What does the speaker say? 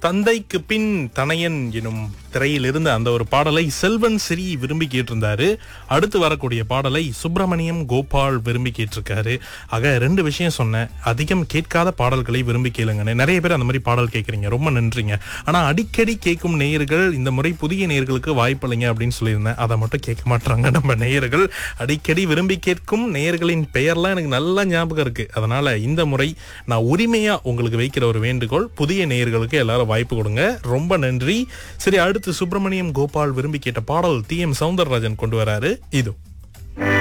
தந்தைக்கு பின் தனையன் எனும் திரையில் இருந்த அந்த ஒரு பாடலை செல்வன் ஸ்ரீ விரும்பி கேட்டிருந்தாரு அடுத்து வரக்கூடிய பாடலை சுப்பிரமணியம் கோபால் விரும்பி கேட்டிருக்காரு ஆக ரெண்டு விஷயம் சொன்னேன் அதிகம் கேட்காத பாடல்களை விரும்பி கேளுங்கன்னு நிறைய பேர் அந்த மாதிரி பாடல் கேட்குறீங்க ரொம்ப நன்றிங்க ஆனா அடிக்கடி கேட்கும் நேயர்கள் இந்த முறை புதிய நேயர்களுக்கு வாய்ப்பளிங்க அப்படின்னு சொல்லியிருந்தேன் அதை மட்டும் கேட்க மாட்டாங்க நம்ம நேயர்கள் அடிக்கடி விரும்பி கேட்கும் நேயர்களின் பெயர்லாம் எனக்கு நல்லா ஞாபகம் இருக்கு அதனால இந்த முறை நான் உரிமையா உங்களுக்கு வைக்கிற ஒரு வேண்டுகோள் புதிய நேயர்களுக்கு எல்லாரும் வாய்ப்பு கொடுங்க ரொம்ப நன்றி சரி அடுத்து சுப்பிரமணியம் கோபால் விரும்பி கேட்ட பாடல் டி எம் சவுந்தரராஜன் கொண்டு வராரு இது